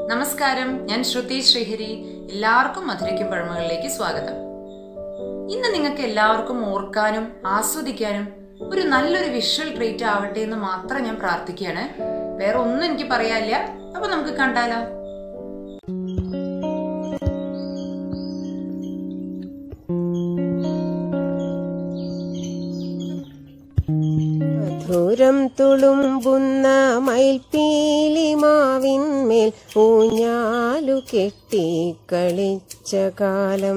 നമസ്കാരം ഞാൻ ശ്രുതി ശ്രീഹരി എല്ലാവർക്കും മധുരയ്ക്കും പഴമകളിലേക്ക് സ്വാഗതം ഇന്ന് നിങ്ങൾക്ക് എല്ലാവർക്കും ഓർക്കാനും ആസ്വദിക്കാനും ഒരു നല്ലൊരു വിഷ്വൽ ട്രീറ്റ് ആവട്ടെ എന്ന് മാത്രം ഞാൻ പ്രാർത്ഥിക്കുകയാണ് വേറെ ഒന്നും എനിക്ക് പറയാനില്ല അപ്പൊ നമുക്ക് കണ്ടാലോ മധുരം തുളുമ്പുന്ന മയിൽപ്പീലിമാവിന്മേൽ ഊഞ്ഞാലു കെട്ടി കളിച്ച കാലം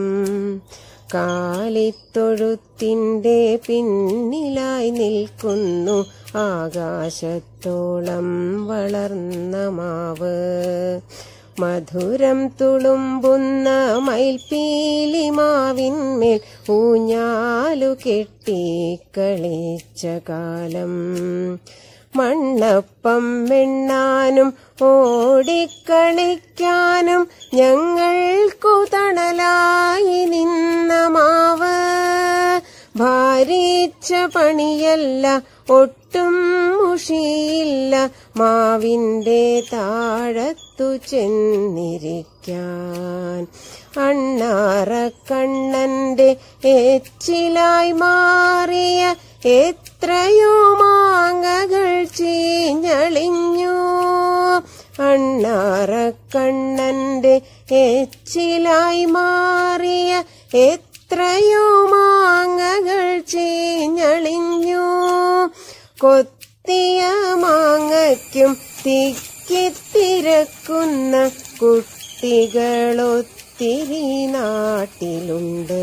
കാലിത്തൊഴുത്തിൻ്റെ പിന്നിലായി നിൽക്കുന്നു ആകാശത്തോളം വളർന്ന മാവ് മധുരം തുളുമ്പുന്ന മയിൽപ്പീലിമാവിന്മേൽ ഊഞ്ഞാലു കെട്ടി കളിച്ച കാലം മണ്ണപ്പം വെണ്ണാനും ഓടിക്കളിക്കാനും ഞങ്ങൾക്കു തണലായി നിന്ന മാവ് ഭാരിച്ച പണിയല്ല ഒട്ടും മുഷിയില്ല മാവിൻ്റെ താഴത്തു ചെന്നിരിക്കാൻ അണ്ണാറ കണ്ണന്റെ എച്ചിലായി മാറിയ എത്രയോ മാങ്ങകൾ ചീഞ്ഞളിഞ്ഞു അണ്ണാറ കണ്ണന്റെ എച്ചിലായി മാറിയ എത്രയോ മാങ്ങകൾ ചീഞ്ഞളിഞ്ഞു കൊത്തിയ മാങ്ങയ്ക്കും തിക്കിത്തിരക്കുന്ന കുട്ടികളൊത്തിരി നാട്ടിലുണ്ട്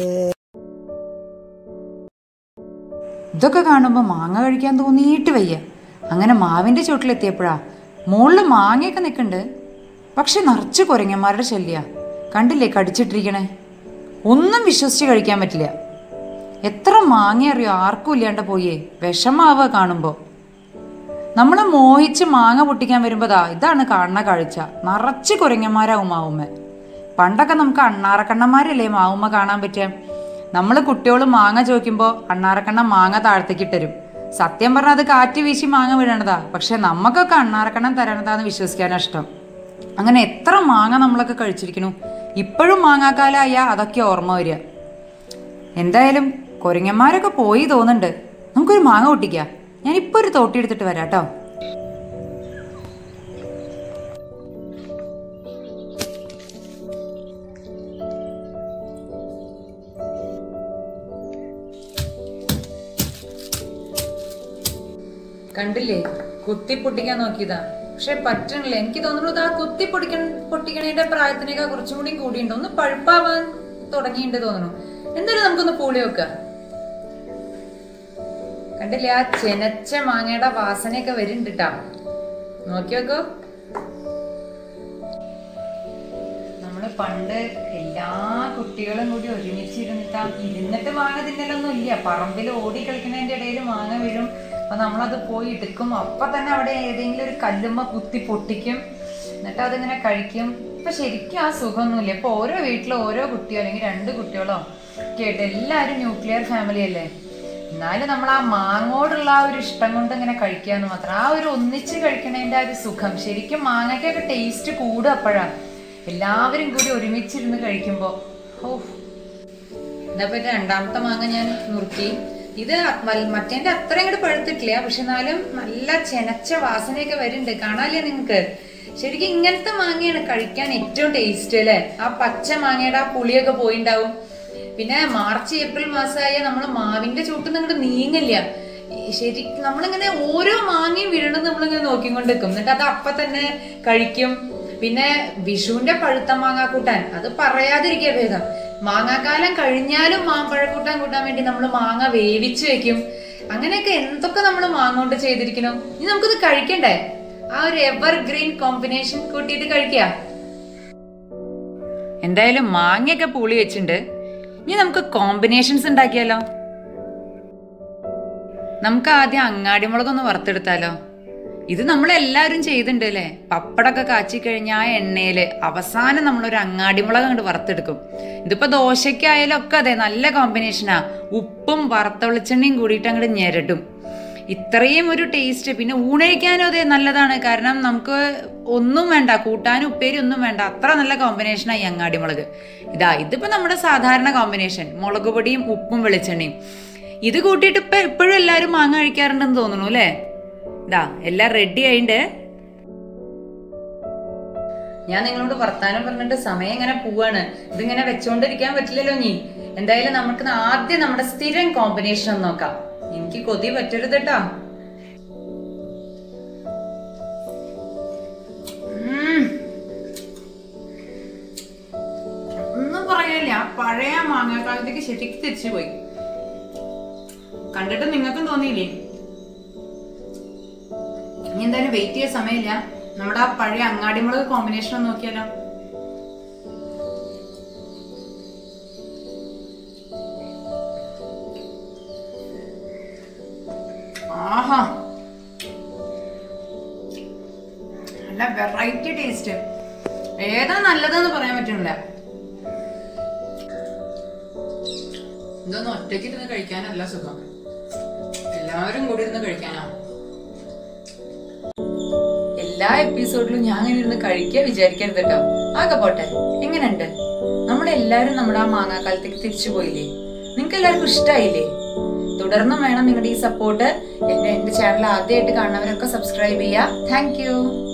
ഇതൊക്കെ കാണുമ്പോൾ മാങ്ങ കഴിക്കാൻ തോന്നിയിട്ട് വയ്യ അങ്ങനെ മാവിന്റെ ചുവട്ടിലെത്തിയപ്പോഴാ മുകളിൽ മാങ്ങയൊക്കെ നിൽക്കുന്നുണ്ട് പക്ഷെ നിറച്ച് കുരങ്ങന്മാരുടെ ശല്യ കണ്ടില്ലേ കടിച്ചിട്ടിരിക്കണേ ഒന്നും വിശ്വസിച്ച് കഴിക്കാൻ പറ്റില്ല എത്ര മാങ്ങ അറിയോ ആർക്കും ഇല്ലാണ്ട് പോയേ വിഷമാവുക കാണുമ്പോൾ നമ്മൾ മോഹിച്ച് മാങ്ങ പൊട്ടിക്കാൻ വരുമ്പോതാ ഇതാണ് കാണുന്ന കാഴ്ച നിറച്ച് കുരങ്ങന്മാരാവും മാവുമ്മ പണ്ടൊക്കെ നമുക്ക് അണ്ണാറക്കണ്ണന്മാരല്ലേ മാവുമ്മ കാണാൻ പറ്റുക നമ്മൾ കുട്ടികൾ മാങ്ങ ചോദിക്കുമ്പോൾ അണ്ണാറക്കണ്ണൻ മാങ്ങ താഴത്തേക്ക് ഇട്ടരും സത്യം പറഞ്ഞാൽ അത് കാറ്റ് വീശി മാങ്ങ വീഴണതാ പക്ഷെ നമുക്കൊക്കെ അണ്ണാറക്കണ്ണൻ തരണതാന്ന് വിശ്വസിക്കാനാ ഇഷ്ടം അങ്ങനെ എത്ര മാങ്ങ നമ്മളൊക്കെ കഴിച്ചിരിക്കുന്നു ഇപ്പോഴും മാങ്ങാക്കാലായ അതൊക്കെ ഓർമ്മ വരിക എന്തായാലും കുരങ്ങന്മാരൊക്കെ പോയി തോന്നുന്നുണ്ട് നമുക്കൊരു മാങ്ങ പൊട്ടിക്കാം ഞാനിപ്പോ ഒരു തോട്ടി എടുത്തിട്ട് വരാം കേട്ടോ കണ്ടില്ലേ കുത്തി പൊട്ടിക്കാൻ നോക്കിയതാ പക്ഷെ പറ്റണില്ല എനിക്ക് തോന്നുന്നത് ആ കുത്തി പൊടിക്കണ പൊട്ടിക്കണേന്റെ പ്രായത്തിനേക്കാൾ കുറച്ചും കൂടി കൂടിയുണ്ട് ഒന്ന് പഴുപ്പാവാൻ തുടങ്ങിയിട്ടുണ്ട് തോന്നുന്നു എന്തായാലും നമുക്കൊന്ന് പൂളി വെക്കാം കണ്ടില്ലേ ആ ചെനച്ച മാങ്ങയുടെ വാസനയൊക്കെ വരുന്നുണ്ട് ട്ടാ നോക്കി നോക്കൂ നമ്മള് പണ്ട് എല്ലാ കുട്ടികളും കൂടി ഒരുമിച്ചിരുന്നിട്ടാ ഇരുന്നിട്ട് മാങ്ങ തിന്നലൊന്നും ഇല്ല പറമ്പിൽ ഓടി കളിക്കുന്നതിന്റെ ഇടയിൽ മാങ്ങ വീഴും അപ്പൊ നമ്മളത് പോയി എടുക്കും അപ്പൊ തന്നെ അവിടെ ഏതെങ്കിലും ഒരു കല്ലുമ്മ കുത്തി പൊട്ടിക്കും എന്നിട്ട് അതിങ്ങനെ കഴിക്കും ഇപ്പൊ ശരിക്കും ആ സുഖമൊന്നുമില്ല ഇപ്പൊ ഓരോ വീട്ടിലും ഓരോ കുട്ടിയോ അല്ലെങ്കിൽ രണ്ട് കുട്ടികളോ ഒക്കെ ആയിട്ട് എല്ലാവരും ന്യൂക്ലിയർ ഫാമിലി അല്ലേ എന്നാലും നമ്മൾ ആ മാങ്ങോടുള്ള ആ ഒരു ഇഷ്ടം കൊണ്ട് ഇങ്ങനെ കഴിക്കാന്ന് മാത്രം ആ ഒരു ഒന്നിച്ച് കഴിക്കണതിന്റെ ആ ഒരു സുഖം ശരിക്കും മാങ്ങയ്ക്കൊക്കെ ടേസ്റ്റ് കൂടും അപ്പോഴാ എല്ലാവരും കൂടി ഒരുമിച്ചിരുന്ന് കഴിക്കുമ്പോ ഓ ഇതപ്പോ ഇത് രണ്ടാമത്തെ മാങ്ങ ഞാൻ നുറുക്കി ഇത് വൽ- മറ്റേന്റെ അത്ര ഇങ്ങോട്ട് പഴുത്തിട്ടില്ല പക്ഷെ എന്നാലും നല്ല ചെനച്ച വാസനയൊക്കെ വരുന്നുണ്ട് കാണാല്ലേ നിങ്ങക്ക് ശരിക്കും ഇങ്ങനത്തെ മാങ്ങയാണ് കഴിക്കാൻ ഏറ്റവും ടേസ്റ്റ് അല്ലേ ആ പച്ച മാങ്ങയുടെ ആ പുളിയൊക്കെ പോയിണ്ടാവും പിന്നെ മാർച്ച് ഏപ്രിൽ മാസമായ നമ്മൾ മാവിന്റെ ചൂട്ടിൽ നിന്ന് നീങ്ങില്ല ശരി നമ്മളിങ്ങനെ ഓരോ മാങ്ങയും വീഴണത് നമ്മളിങ്ങനെ നോക്കിക്കൊണ്ട് നിൽക്കും എന്നിട്ട് അത് അപ്പൊ തന്നെ കഴിക്കും പിന്നെ വിഷുവിന്റെ പഴുത്ത മാങ്ങ കൂട്ടാൻ അത് പറയാതിരിക്കുക ഭേദം മാങ്ങാക്കാലം കഴിഞ്ഞാലും മാമ്പഴക്കൂട്ടാൻ കൂട്ടാൻ വേണ്ടി നമ്മൾ മാങ്ങ വേവിച്ച് വെക്കും അങ്ങനെയൊക്കെ എന്തൊക്കെ നമ്മൾ മാങ്ങ കൊണ്ട് ചെയ്തിരിക്കണു ഇനി നമുക്കിത് കഴിക്കണ്ടേ ആ ഒരു എവർ ഗ്രീൻ കോമ്പിനേഷൻ കൂട്ടിയിട്ട് കഴിക്കുക എന്തായാലും മാങ്ങയൊക്കെ പൂളി വെച്ചിട്ടുണ്ട് ഇനി നമുക്ക് കോമ്പിനേഷൻസ് ഉണ്ടാക്കിയാലോ നമുക്ക് ആദ്യം അങ്ങാടിമുളകൊന്ന് വറുത്തെടുത്താലോ ഇത് നമ്മളെല്ലാവരും ചെയ്തിട്ടുണ്ട് അല്ലേ പപ്പടമൊക്കെ കാച്ചി കഴിഞ്ഞ ആ എണ്ണയില് അവസാനം നമ്മളൊരു അങ്ങാടിമുളക് അങ്ങോട്ട് വറുത്തെടുക്കും ഇതിപ്പോ ദോശയ്ക്കായാലും ഒക്കെ അതെ നല്ല കോമ്പിനേഷനാ ഉപ്പും വറുത്ത വെളിച്ചെണ്ണയും കൂടിയിട്ട് അങ്ങോട്ട് ഞെരട്ടും ഇത്രയും ഒരു ടേസ്റ്റ് പിന്നെ ഊണഴിക്കാനും അതെ നല്ലതാണ് കാരണം നമുക്ക് ഒന്നും വേണ്ട കൂട്ടാനും ഉപ്പേരി ഒന്നും വേണ്ട അത്ര നല്ല കോമ്പിനേഷനായി അങ്ങാടി മുളക് ഇതാ ഇതിപ്പോ നമ്മുടെ സാധാരണ കോമ്പിനേഷൻ മുളക് പൊടിയും ഉപ്പും വെളിച്ചെണ്ണയും ഇത് കൂട്ടിയിട്ട് ഇപ്പൊ എപ്പോഴും എല്ലാവരും മാങ്ങ കഴിക്കാറുണ്ടെന്ന് തോന്നുന്നു അല്ലേ ഇതാ എല്ലാം റെഡി ആയിണ്ട് ഞാൻ നിങ്ങളോട് വർത്താനം പറഞ്ഞിട്ട് സമയം ഇങ്ങനെ പോവാണ് ഇതിങ്ങനെ വെച്ചോണ്ടിരിക്കാൻ പറ്റില്ലല്ലോ നീ എന്തായാലും നമുക്ക് ആദ്യം നമ്മുടെ സ്ഥിരം കോമ്പിനേഷൻ ഒന്ന് നോക്കാം എനിക്ക് കൊതി പറ്റരുത് കേട്ടോ ഉം. ഒന്നും പറയാനില്ല ആ പഴയ മാങ്ങാക്കാലത്തേക്ക് ശരിക്കും തിരിച്ചു പോയി കണ്ടിട്ട് നിങ്ങൾക്കും തോന്നിയില്ലേ ഇനി എന്തായാലും വെയിറ്റ് ചെയ്യാൻ സമയമില്ല നമ്മുടെ ആ പഴയ അങ്ങാടിമുളക് കോമ്പിനേഷൻ ഒന്ന് നോക്കിയാലോ ആഹാ നല്ല വെറൈറ്റി ടേസ്റ്റ് ഏതാ നല്ലതെന്ന് പറയാൻ പറ്റുന്നില്ല ഇതൊന്നും ഒറ്റയ്ക്ക് ഇരുന്ന് കഴിക്കാനല്ല സുഖം എല്ലാവരും കൂടി ഇരുന്ന് കഴിക്കാനാ എല്ലാ എപ്പിസോഡിലും ഞാൻ അങ്ങനെ ഇരുന്ന് കഴിക്കാൻ വിചാരിക്കരുത് കേട്ടോ ആകെ പോട്ടെ എങ്ങനെയുണ്ട് നമ്മളെല്ലാരും നമ്മുടെ ആ മാങ്ങാക്കാലത്തേക്ക് തിരിച്ചു പോയില്ലേ നിങ്ങൾക്ക് എല്ലാവർക്കും ഇഷ്ടമായില്ലേ തുടർന്നും വേണം നിങ്ങളുടെ ഈ സപ്പോർട്ട് എന്റെ എന്റെ ചാനൽ ആദ്യമായിട്ട് കാണുന്നവരൊക്കെ സബ്സ്ക്രൈബ് ചെയ്യുക താങ്ക്